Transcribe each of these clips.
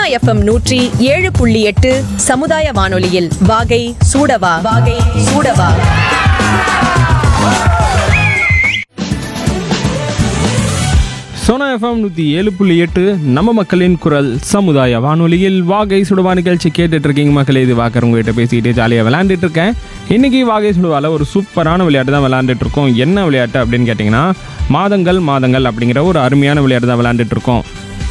FM நூற்றி ஏழு புள்ளி எட்டு சமுதாய வானொலியில் வாகை சூடவா வாகை சூடவா சோனா எஃப்எம் நூற்றி ஏழு புள்ளி எட்டு நம்ம மக்களின் குரல் சமுதாய வானொலியில் வாகை சுடுவா நிகழ்ச்சி கேட்டுட்டு இருக்கீங்க மக்களே இது வாக்கர் உங்ககிட்ட பேசிக்கிட்டே ஜாலியாக விளையாண்டுட்டு இருக்கேன் இன்னைக்கு வாகை சுடுவால ஒரு சூப்பரான விளையாட்டு தான் விளையாண்டுட்டு இருக்கோம் என்ன விளையாட்டு அப்படின்னு கேட்டிங்கன்னா மாதங்கள் மாதங்கள் அப்படிங்கிற ஒரு அருமையான விளையாட்டு தான் விளையாண்டுட்டு இருக்கோம்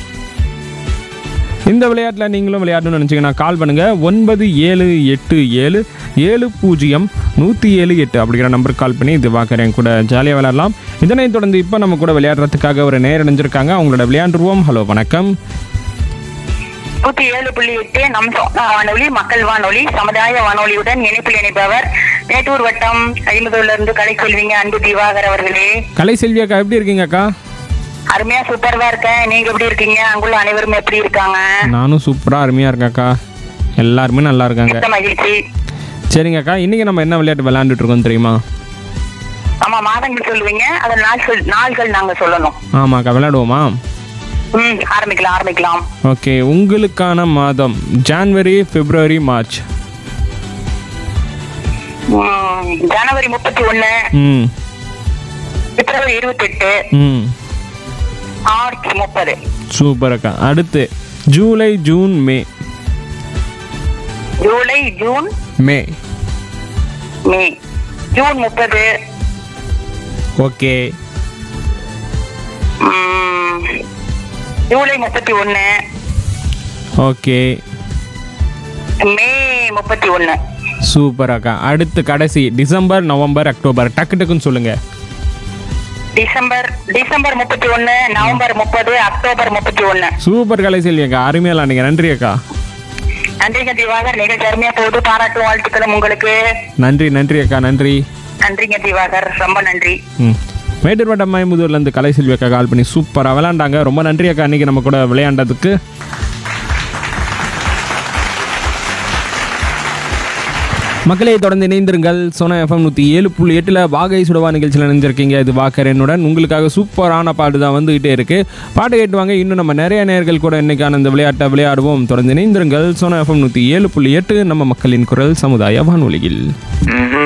இந்த விளையாட்டில் நீங்களும் விளையாடணும்னு நினச்சிங்கன்னா கால் பண்ணுங்கள் ஒன்பது ஏழு எட்டு ஏழு ஏழு பூஜ்ஜியம் நூற்றி ஏழு எட்டு அப்படிங்கிற நம்பருக்கு கால் பண்ணி இது பார்க்குறேன் கூட ஜாலியாக விளையாடலாம் இதனைத் தொடர்ந்து இப்போ நம்ம கூட விளையாடுறதுக்காக ஒரு நேரம் இணைஞ்சிருக்காங்க அவங்களோட விளையாண்டுருவோம் ஹலோ வணக்கம் நூத்தி ஏழு புள்ளி எட்டு நம் சொந்த வானொலி மக்கள் வானொலி சமுதாய வானொலியுடன் இணைப்பில் இணைப்பவர் மேட்டூர் வட்டம் ஐம்பதுல இருந்து கலை சொல்வீங்க அன்பு திவாகர் அவர்களே கலை செல்வி அக்கா எப்படி இருக்கீங்க அக்கா அருமையா சூப்பர்வா இருக்கேன் நீங்க எப்படி இருக்கீங்க அங்குள்ள அனைவரும் எப்படி இருக்காங்க நானும் சூப்பராக அருமையாக இருக்கேன் அக்கா எல்லாருமே நல்லா இருக்காங்க மிக்க மகிழ்ச்சி சரிங்க அக்கா இன்றைக்கி நம்ம என்ன விளையாட்டு விளையாண்டுட்டு இருக்கோம் தெரியுமா ஆமா மாதங்கள் சொல்லுவீங்க அது நாள் சொல் நாள்கள் நாங்க சொல்லணும் ஆமாக்கா விளையாடுவோமா ம் ஆரம்பிக்கலாம் ஆரம்பிக்கலாம் ஓகே உங்களுக்கான மாதம் ஜான்வரி பிப்ரவரி மார்ச் ம், ஜனவரி முப்பத்தி ஒண்ணு ம் பிப்ரவரி இருபத்தி எட்டு ம் மார்ச் முப்பது சூப்பர் அக்கா அடுத்து July June May July June May May June முப்பது ஓகே ம், ஜூலை முப்பத்தி ஒண்ணு ஓகே மே முப்பத்தி ஒண்ணு சூப்பர் அக்கா அடுத்து கடைசி டிசம்பர் நவம்பர் அக்டோபர் டக்கு டக்குன்னு சொல்லுங்க டிசம்பர் டிசம்பர் முப்பத்தி ஒண்ணு நவம்பர் முப்பது அக்டோபர் முப்பத்தி ஒண்ணு சூப்பர் கலை செல்வி அக்கா அருமையாக விளாண்டுங்க நன்றி அக்கா நன்றிங்க திவாகர் நிகழ்ச்சி அருமையா போகுது பாராட்டு வாழ்த்துக்களும் உங்களுக்கு நன்றி நன்றி அக்கா நன்றி நன்றிங்க திவாகர் ரொம்ப நன்றி ம் மேட்டூர் வட்டம் மயமுதூர்லேருந்து கலை செல்வி அக்கா கால் பண்ணி சூப்பராக விளையாண்டாங்க ரொம்ப நன்றி அக்கா இன்னைக்கு நம்ம கூட விளையாண்டதுக்கு மக்களை தொடர்ந்து இணைந்திருங்கள் சோனா எஃப்எம் நூற்றி ஏழு புள்ளி எட்டில் வாகை சுடவா நிகழ்ச்சியில் நினைஞ்சிருக்கீங்க இது வாக்கரனுடன் உங்களுக்காக சூப்பரான பாட்டு தான் வந்துகிட்டே இருக்கு பாட்டு கேட்டுவாங்க இன்னும் நம்ம நிறைய நேர்கள் கூட இன்னைக்கான இந்த விளையாட்டை விளையாடுவோம் தொடர்ந்து இணைந்திருங்கள் சோனா எஃப்எம் நூற்றி ஏழு புள்ளி எட்டு நம்ம மக்களின் குரல் சமுதாய வானொலியில்